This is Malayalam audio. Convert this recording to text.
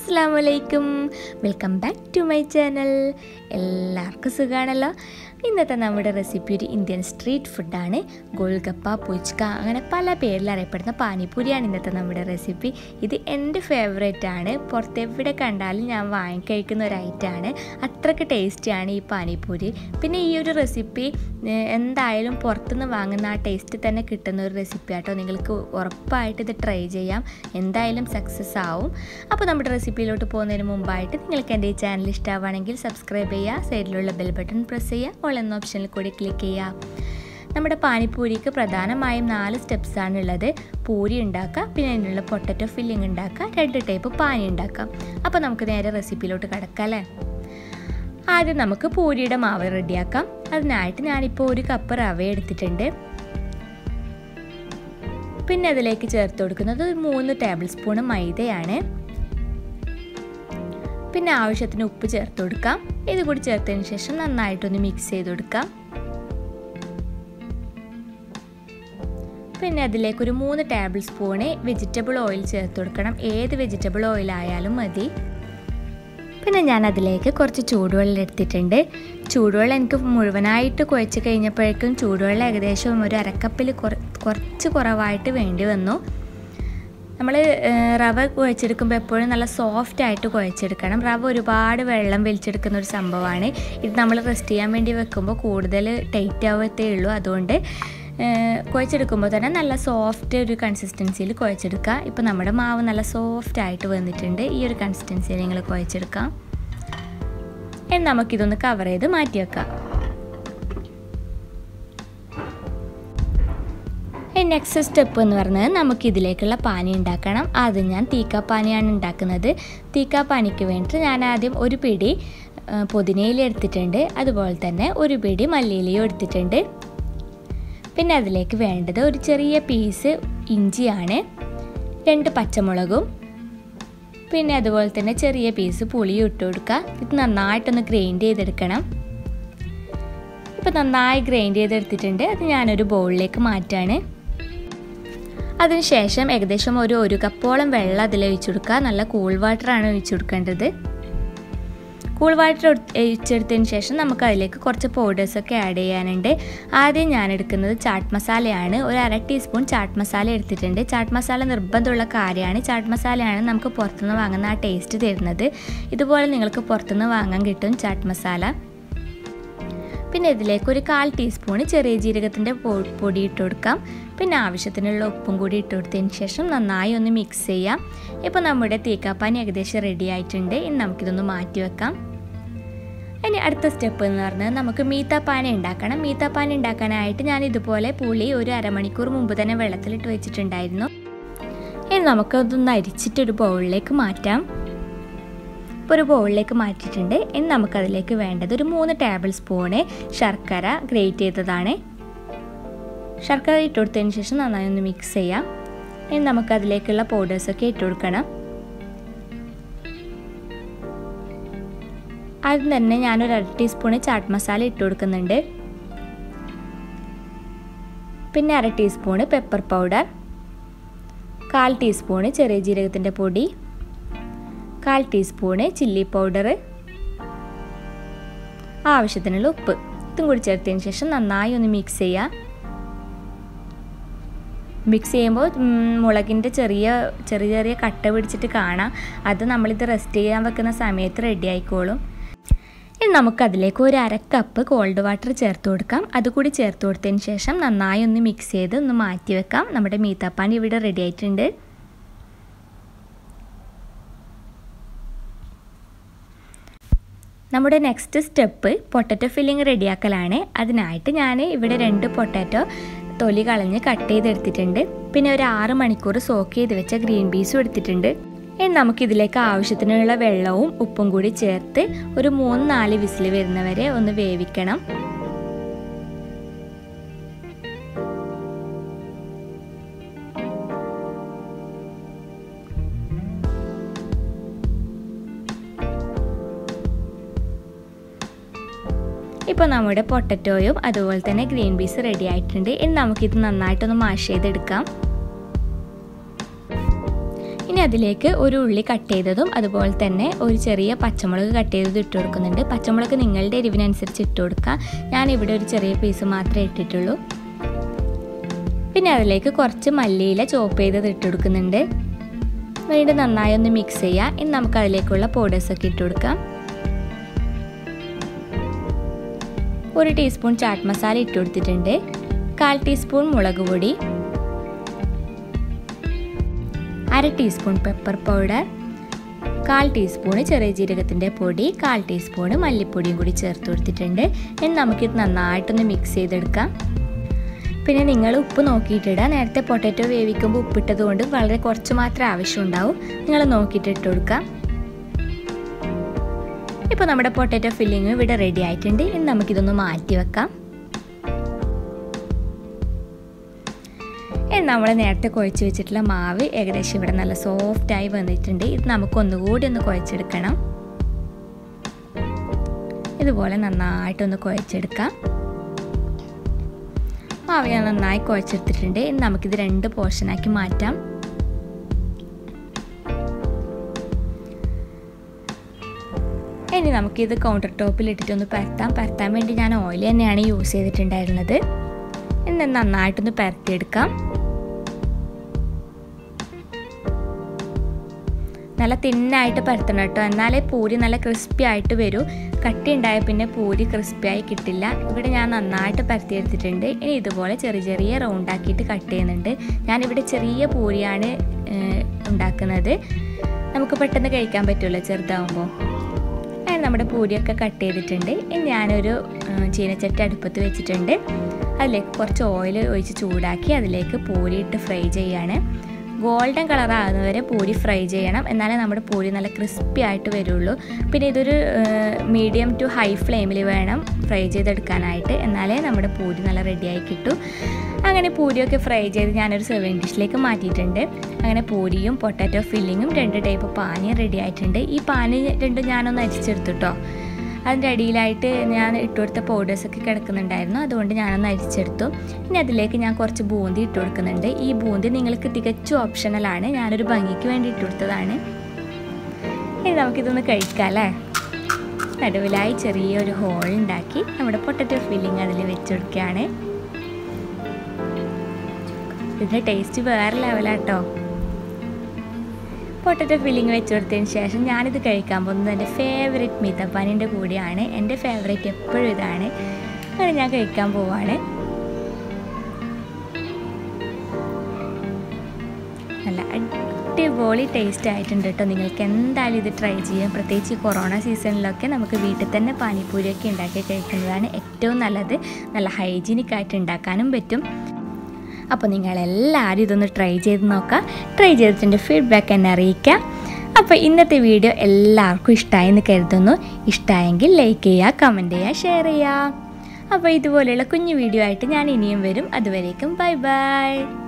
അസ്സാം വലൈക്കും welcome back to my channel എല്ലാവർക്കും സുഖമാണല്ലോ ഇന്നത്തെ നമ്മുടെ റെസിപ്പി ഒരു ഇന്ത്യൻ സ്ട്രീറ്റ് ഫുഡാണ് ഗോൾഗപ്പ പുച്ക അങ്ങനെ പല പേരിൽ അറിയപ്പെടുന്ന പാനിപ്പൂരിയാണ് ഇന്നത്തെ നമ്മുടെ റെസിപ്പി ഇത് എൻ്റെ ഫേവറേറ്റ് ആണ് പുറത്തെവിടെ കണ്ടാലും ഞാൻ വാങ്ങി കഴിക്കുന്ന ഒരു ഐറ്റമാണ് അത്രയ്ക്ക് ടേസ്റ്റിയാണ് ഈ പാനിപ്പൂരി പിന്നെ ഈ ഒരു റെസിപ്പി ഏഹ്, എന്തായാലും പുറത്തുനിന്ന് വാങ്ങുന്ന ആ ടേസ്റ്റ് തന്നെ കിട്ടുന്ന ഒരു റെസിപ്പി ആട്ടോ നിങ്ങൾക്ക് ഉറപ്പായിട്ട് ഇത് ട്രൈ ചെയ്യാം എന്തായാലും സക്സസ് ആവും അപ്പോൾ നമ്മുടെ റെസിപ്പിയിലോട്ട് പോകുന്നതിന് മുമ്പായിട്ട് നിങ്ങൾക്ക് എൻ്റെ ഈ ചാനൽ ഇഷ്ടമാവുകയാണെങ്കിൽ സബ്സ്ക്രൈബ് ചെയ്യുക സൈഡിലുള്ള ബെൽ ബട്ടൺ പ്രസ് ചെയ്യുക ഓൾ എന്ന ഓപ്ഷനിൽ കൂടി ക്ലിക്ക് ചെയ്യുക നമ്മുടെ പാനിപ്പൂരിക്ക് പ്രധാനമായും നാല് സ്റ്റെപ്സാണ് ഉള്ളത് പൂരി ഉണ്ടാക്കുക പിന്നെ അതിനുള്ള പൊട്ടറ്റോ ഫില്ലിംഗ് ഉണ്ടാക്കുക രണ്ട് ടൈപ്പ് പാനി ഉണ്ടാക്കാം അപ്പോൾ നമുക്ക് നേരെ റെസിപ്പിയിലോട്ട് കിടക്കാം അല്ലേ ആദ്യം നമുക്ക് പൂരിയുടെ മാവ് റെഡിയാക്കാം അതിനായിട്ട് ഞാനിപ്പോൾ ഒരു കപ്പ് റവ എടുത്തിട്ടുണ്ട് പിന്നെ അതിലേക്ക് ചേർത്ത് കൊടുക്കുന്നത് ഒരു മൂന്ന് ടേബിൾ സ്പൂൺ മൈദയാണ് പിന്നെ ആവശ്യത്തിന് ഉപ്പ് ചേർത്ത് കൊടുക്കാം ഇത് കൂടി ചേർത്തതിന് ശേഷം നന്നായിട്ടൊന്ന് മിക്സ് ചെയ്ത് കൊടുക്കാം പിന്നെ അതിലേക്ക് ഒരു മൂന്ന് ടേബിൾ സ്പൂണ് വെജിറ്റബിൾ ഓയിൽ ചേർത്ത് കൊടുക്കണം ഏത് വെജിറ്റബിൾ ഓയിൽ ആയാലും മതി പിന്നെ ഞാൻ അതിലേക്ക് കുറച്ച് ചൂടുവെള്ളം എടുത്തിട്ടുണ്ട് ചൂടുവെള്ളം എനിക്ക് മുഴുവനായിട്ട് കുഴച്ച് കഴിഞ്ഞപ്പോഴേക്കും ചൂടുവെള്ളം ഏകദേശം ഒരു അരക്കപ്പിൽ കുറച്ച് കുറവായിട്ട് വേണ്ടി വന്നു നമ്മൾ റവ കുഴച്ചെടുക്കുമ്പോൾ എപ്പോഴും നല്ല സോഫ്റ്റ് ആയിട്ട് കുഴച്ചെടുക്കണം റവ ഒരുപാട് വെള്ളം വലിച്ചെടുക്കുന്ന ഒരു സംഭവമാണ് ഇത് നമ്മൾ റെസ്റ്റ് ചെയ്യാൻ വേണ്ടി വെക്കുമ്പോൾ കൂടുതൽ ടൈറ്റ് ആവത്തേ ഉള്ളൂ അതുകൊണ്ട് കുഴച്ചെടുക്കുമ്പോൾ തന്നെ നല്ല സോഫ്റ്റ് ഒരു കൺസിസ്റ്റൻസിയിൽ കുഴച്ചെടുക്കുക ഇപ്പോൾ നമ്മുടെ മാവ് നല്ല സോഫ്റ്റ് ആയിട്ട് വന്നിട്ടുണ്ട് ഈ ഒരു കൺസിസ്റ്റൻസിയിൽ നിങ്ങൾ കുഴച്ചെടുക്കാം ഇനി നമുക്കിതൊന്ന് കവർ ചെയ്ത് മാറ്റി വെക്കാം നെക്സ്റ്റ് സ്റ്റെപ്പ് എന്ന് പറഞ്ഞത് നമുക്ക് ഇതിലേക്കുള്ള പാനി ഉണ്ടാക്കണം ആദ്യം ഞാൻ തീക്കാപ്പാനിയാണ് ഉണ്ടാക്കുന്നത് തീക്കാപ്പാനിക്ക് വേണ്ടിയിട്ട് ഞാൻ ആദ്യം ഒരു പിടി പുതിനയില എടുത്തിട്ടുണ്ട് അതുപോലെ തന്നെ ഒരു പിടി മല്ലിയിലയും എടുത്തിട്ടുണ്ട് പിന്നെ അതിലേക്ക് വേണ്ടത് ഒരു ചെറിയ പീസ് ഇഞ്ചിയാണ് രണ്ട് പച്ചമുളകും പിന്നെ അതുപോലെ തന്നെ ചെറിയ പീസ് പുളിയും ഇട്ട് കൊടുക്കുക ഇത് നന്നായിട്ടൊന്ന് ഗ്രൈൻഡ് ചെയ്തെടുക്കണം ഇപ്പോൾ നന്നായി ഗ്രൈൻഡ് ചെയ്തെടുത്തിട്ടുണ്ട് അത് ഞാനൊരു ബൗളിലേക്ക് മാറ്റാണ് അതിനുശേഷം ഏകദേശം ഒരു ഒരു കപ്പോളം വെള്ളം അതിൽ ഒഴിച്ചു കൊടുക്കുക നല്ല കൂൾ വാട്ടറാണ് ഒഴിച്ചു കൊടുക്കേണ്ടത് കൂൾ വാട്ടർ ഒഴിച്ചെടുത്തതിന് ശേഷം നമുക്ക് അതിലേക്ക് കുറച്ച് പൗഡേഴ്സൊക്കെ ആഡ് ചെയ്യാനുണ്ട് ആദ്യം ഞാൻ എടുക്കുന്നത് ചാട്ട് മസാലയാണ് ഒരു അര ടീസ്പൂൺ ചാട്ട് മസാല എടുത്തിട്ടുണ്ട് ചാട്ട് മസാല നിർബന്ധമുള്ള കാര്യമാണ് ചാട്ട് മസാലയാണ് നമുക്ക് പുറത്തുനിന്ന് വാങ്ങുന്ന ആ ടേസ്റ്റ് തരുന്നത് ഇതുപോലെ നിങ്ങൾക്ക് പുറത്തുനിന്ന് വാങ്ങാൻ കിട്ടും ചാട്ട് മസാല പിന്നെ ഇതിലേക്ക് ഒരു കാൽ ടീസ്പൂൺ ചെറിയ ജീരകത്തിൻ്റെ പൊടി ഇട്ട് കൊടുക്കാം പിന്നെ ആവശ്യത്തിനുള്ള ഉപ്പും കൂടി ഇട്ട് കൊടുത്തതിന് ശേഷം നന്നായി ഒന്ന് മിക്സ് ചെയ്യാം ഇപ്പോൾ നമ്മുടെ തീക്കാപ്പാനി ഏകദേശം റെഡി ആയിട്ടുണ്ട് ഇനി നമുക്കിതൊന്ന് മാറ്റി വെക്കാം ഇനി അടുത്ത സ്റ്റെപ്പ് എന്ന് പറഞ്ഞാൽ നമുക്ക് മീത്താപ്പാനി ഉണ്ടാക്കണം മീത്താപ്പാനി ഉണ്ടാക്കാനായിട്ട് ഞാൻ ഇതുപോലെ പുളി ഒരു അരമണിക്കൂർ മുമ്പ് തന്നെ വെള്ളത്തിലിട്ട് വെച്ചിട്ടുണ്ടായിരുന്നു ഇനി നമുക്കതൊന്ന് അരിച്ചിട്ടൊരു ബൗളിലേക്ക് മാറ്റാം ഇപ്പോൾ ഒരു ബൗളിലേക്ക് മാറ്റിയിട്ടുണ്ട് ഇനി നമുക്കതിലേക്ക് വേണ്ടത് ഒരു മൂന്ന് ടേബിൾ സ്പൂണ് ശർക്കര ഗ്രേറ്റ് ചെയ്തതാണ് ശർക്കര ഇട്ട് കൊടുത്തതിന് ശേഷം നന്നായി ഒന്ന് മിക്സ് ചെയ്യാം ഇനി നമുക്കതിലേക്കുള്ള പൗഡേഴ്സൊക്കെ ഇട്ട് കൊടുക്കണം ആദ്യം തന്നെ ഞാനൊരു അര ടീസ്പൂണ് ചാട്ട് മസാല ഇട്ട് കൊടുക്കുന്നുണ്ട് പിന്നെ അര ടീസ്പൂണ് പെപ്പർ പൗഡർ കാൽ ടീസ്പൂണ് ചെറിയ ജീരകത്തിൻ്റെ പൊടി കാൽ ടീസ്പൂണ് ചില്ലി പൗഡർ ആവശ്യത്തിനുള്ള ഉപ്പ് ഇതും കൂടി ചേർത്തതിന് ശേഷം നന്നായി ഒന്ന് മിക്സ് ചെയ്യുക മിക്സ് ചെയ്യുമ്പോൾ മുളകിൻ്റെ ചെറിയ ചെറിയ ചെറിയ കട്ട പിടിച്ചിട്ട് കാണാം അത് നമ്മളിത് റെസ്റ്റ് ചെയ്യാൻ വെക്കുന്ന സമയത്ത് റെഡി ആയിക്കോളും ഇനി നമുക്കതിലേക്ക് ഒരു അര കപ്പ് കോൾഡ് വാട്ടർ ചേർത്ത് കൊടുക്കാം അതുകൂടി ചേർത്ത് കൊടുത്തതിന് ശേഷം നന്നായി ഒന്ന് മിക്സ് ചെയ്ത് ഒന്ന് മാറ്റി വെക്കാം നമ്മുടെ മീത്താപ്പാൻ ഇവിടെ റെഡി ആയിട്ടുണ്ട് നമ്മുടെ നെക്സ്റ്റ് സ്റ്റെപ്പ് പൊട്ടറ്റോ ഫില്ലിങ് റെഡിയാക്കലാണ് അതിനായിട്ട് ഞാൻ ഇവിടെ രണ്ട് പൊട്ടാറ്റോ തൊലി കളഞ്ഞ് കട്ട് ചെയ്തെടുത്തിട്ടുണ്ട് പിന്നെ ഒരു ആറ് മണിക്കൂർ സോക്ക് ചെയ്ത് വെച്ച ഗ്രീൻ പീസും എടുത്തിട്ടുണ്ട് ഇനി നമുക്കിതിലേക്ക് ആവശ്യത്തിനുള്ള വെള്ളവും ഉപ്പും കൂടി ചേർത്ത് ഒരു മൂന്ന് നാല് വിസിൽ വരുന്നവരെ ഒന്ന് വേവിക്കണം ഇപ്പോൾ നമ്മുടെ പൊട്ടറ്റോയും അതുപോലെ തന്നെ ഗ്രീൻ പീസ് റെഡി ആയിട്ടുണ്ട് ഇനി നമുക്കിത് നന്നായിട്ടൊന്ന് മാഷ് ചെയ്തെടുക്കാം ഇനി അതിലേക്ക് ഒരു ഉള്ളി കട്ട് ചെയ്തതും അതുപോലെ തന്നെ ഒരു ചെറിയ പച്ചമുളക് കട്ട് ചെയ്തതും ഇട്ട് കൊടുക്കുന്നുണ്ട് പച്ചമുളക് നിങ്ങളുടെ എരിവിനനുസരിച്ച് ഇട്ട് കൊടുക്കാം ഞാനിവിടെ ഒരു ചെറിയ പീസ് മാത്രമേ ഇട്ടിട്ടുള്ളൂ പിന്നെ അതിലേക്ക് കുറച്ച് മല്ലിയില ചോപ്പ് ചെയ്തത് ഇട്ട് കൊടുക്കുന്നുണ്ട് വീണ്ടും നന്നായി ഒന്ന് മിക്സ് ചെയ്യാം ഇനി നമുക്ക് അതിലേക്കുള്ള പൗഡേഴ്സൊക്കെ ഇട്ട് കൊടുക്കാം ഒരു ടീസ്പൂൺ ചാട്ട് മസാല ഇട്ട് കൊടുത്തിട്ടുണ്ട് കാൽ ടീസ്പൂൺ മുളക് പൊടി അര ടീസ്പൂൺ പെപ്പർ പൗഡർ കാൽ ടീസ്പൂണ് ചെറിയ ജീരകത്തിൻ്റെ പൊടി കാൽ ടീസ്പൂണ് മല്ലിപ്പൊടിയും കൂടി ചേർത്ത് കൊടുത്തിട്ടുണ്ട് ഇനി നമുക്കിത് നന്നായിട്ടൊന്ന് മിക്സ് ചെയ്തെടുക്കാം പിന്നെ നിങ്ങൾ ഉപ്പ് നോക്കിയിട്ടിടുക നേരത്തെ പൊട്ടാറ്റോ വേവിക്കുമ്പോൾ ഉപ്പിട്ടത് കൊണ്ട് വളരെ കുറച്ച് മാത്രമേ ആവശ്യമുണ്ടാവും നിങ്ങൾ നോക്കിയിട്ട് ഇട്ട് കൊടുക്കാം ഇപ്പോൾ നമ്മുടെ പൊട്ടാറ്റോ ഫില്ലിങ് ഇവിടെ റെഡി ആയിട്ടുണ്ട് ഇനി നമുക്കിതൊന്ന് മാറ്റി വെക്കാം നമ്മൾ നേരത്തെ കുഴച്ച് വെച്ചിട്ടുള്ള മാവ് ഏകദേശം ഇവിടെ നല്ല സോഫ്റ്റായി വന്നിട്ടുണ്ട് ഇത് നമുക്ക് ഒന്നുകൂടി ഒന്ന് കുഴച്ചെടുക്കണം ഇതുപോലെ നന്നായിട്ടൊന്ന് കുഴച്ചെടുക്കാം മാവ് ഞാൻ നന്നായി കുഴച്ചെടുത്തിട്ടുണ്ട് ഇനി നമുക്കിത് രണ്ട് പോർഷനാക്കി മാറ്റാം ഇനി നമുക്കിത് കൗണ്ടർ ടോപ്പിൽ ഇട്ടിട്ടൊന്ന് പരത്താം പരത്താൻ വേണ്ടി ഞാൻ ഓയിൽ തന്നെയാണ് യൂസ് ചെയ്തിട്ടുണ്ടായിരുന്നത് ഇന്ന് നന്നായിട്ടൊന്ന് പരത്തിയെടുക്കാം നല്ല തിന്നായിട്ട് പരത്തണം കേട്ടോ എന്നാലേ പൂരി നല്ല ക്രിസ്പി ആയിട്ട് വരൂ കട്ടി ഉണ്ടായ പിന്നെ പൂരി ക്രിസ്പിയായി കിട്ടില്ല ഇവിടെ ഞാൻ നന്നായിട്ട് പരത്തിയെടുത്തിട്ടുണ്ട് ഇനി ഇതുപോലെ ചെറിയ ചെറിയ റൗണ്ട് ആക്കിയിട്ട് കട്ട് ചെയ്യുന്നുണ്ട് ഞാനിവിടെ ചെറിയ പൂരിയാണ് ഉണ്ടാക്കുന്നത് നമുക്ക് പെട്ടെന്ന് കഴിക്കാൻ പറ്റുമല്ലോ ചെറുതാവുമ്പോൾ അങ്ങനെ നമ്മുടെ പൂരിയൊക്കെ കട്ട് ചെയ്തിട്ടുണ്ട് ഇനി ഞാനൊരു ചീനച്ചട്ടി അടുപ്പത്ത് വെച്ചിട്ടുണ്ട് അതിലേക്ക് കുറച്ച് ഓയിൽ ഒഴിച്ച് ചൂടാക്കി അതിലേക്ക് പൂരി ഇട്ട് ഫ്രൈ ചെയ്യാണ് ഗോൾഡൻ കളർ ആകുന്നവരെ പൂരി ഫ്രൈ ചെയ്യണം എന്നാലേ നമ്മുടെ പൂരി നല്ല ക്രിസ്പി ആയിട്ട് വരുള്ളൂ പിന്നെ ഇതൊരു മീഡിയം ടു ഹൈ ഫ്ലെയിമിൽ വേണം ഫ്രൈ ചെയ്തെടുക്കാനായിട്ട് എന്നാലേ നമ്മുടെ പൂരി നല്ല റെഡിയായി കിട്ടും അങ്ങനെ പൂരിയൊക്കെ ഫ്രൈ ചെയ്ത് ഞാനൊരു സെവൻ ഡിഷിലേക്ക് മാറ്റിയിട്ടുണ്ട് അങ്ങനെ പൂരിയും പൊട്ടാറ്റോ ഫില്ലിങ്ങും രണ്ട് ടൈപ്പ് പാനി റെഡി ആയിട്ടുണ്ട് ഈ പാനി രണ്ടും ഞാനൊന്ന് അരിച്ചെടുത്തു കേട്ടോ അതിൻ്റെ അടിയിലായിട്ട് ഞാൻ ഇട്ടുകൊടുത്ത പൗഡേഴ്സൊക്കെ കിടക്കുന്നുണ്ടായിരുന്നു അതുകൊണ്ട് ഞാനൊന്ന് അരിച്ചെടുത്തു ഇനി അതിലേക്ക് ഞാൻ കുറച്ച് ബൂന്തി ഇട്ട് കൊടുക്കുന്നുണ്ട് ഈ ബൂന്തി നിങ്ങൾക്ക് തികച്ചും ഓപ്ഷണലാണ് ഞാനൊരു ഭംഗിക്ക് വേണ്ടി ഇട്ട് കൊടുത്തതാണ് ഇനി നമുക്കിതൊന്ന് കഴിക്കാം അല്ലേ നടുവിലായി ചെറിയൊരു ഹോൾ ഉണ്ടാക്കി നമ്മുടെ പൊട്ടറ്റോ ഫില്ലിങ് അതിൽ വെച്ച് കൊടുക്കുകയാണ് ഇതിൻ്റെ ടേസ്റ്റ് വേറെ ലെവലാട്ടോ പൊട്ടറ്റോ ഫില്ലിങ് വെച്ച് കൊടുത്തതിന് ശേഷം ഞാനിത് കഴിക്കാൻ പോകുന്നത് എൻ്റെ ഫേവറേറ്റ് മിതപ്പാനിൻ്റെ കൂടിയാണ് എൻ്റെ ഫേവറേറ്റ് എപ്പോഴും ഇതാണ് അങ്ങനെ ഞാൻ കഴിക്കാൻ പോവാണ് നല്ല അടിപൊളി ടേസ്റ്റ് ആയിട്ടുണ്ട് കേട്ടോ നിങ്ങൾക്ക് എന്തായാലും ഇത് ട്രൈ ചെയ്യാം പ്രത്യേകിച്ച് ഈ കൊറോണ സീസണിലൊക്കെ നമുക്ക് വീട്ടിൽ തന്നെ പാനിപ്പൂരിയൊക്കെ ഉണ്ടാക്കി കഴിക്കുന്നതാണ് ഏറ്റവും നല്ലത് നല്ല ഹൈജീനിക് ആയിട്ട് ഉണ്ടാക്കാനും പറ്റും അപ്പോൾ നിങ്ങളെല്ലാവരും ഇതൊന്ന് ട്രൈ ചെയ്ത് നോക്കാം ട്രൈ ചെയ്തിട്ട് ഫീഡ്ബാക്ക് എന്നെ അറിയിക്കാം അപ്പോൾ ഇന്നത്തെ വീഡിയോ എല്ലാവർക്കും ഇഷ്ടമായെന്ന് കരുതുന്നു ഇഷ്ടമായെങ്കിൽ ലൈക്ക് ചെയ്യുക കമൻറ്റ് ചെയ്യുക ഷെയർ ചെയ്യുക അപ്പോൾ ഇതുപോലെയുള്ള കുഞ്ഞു വീഡിയോ ആയിട്ട് ഞാൻ ഇനിയും വരും അതുവരേക്കും ബൈ ബൈ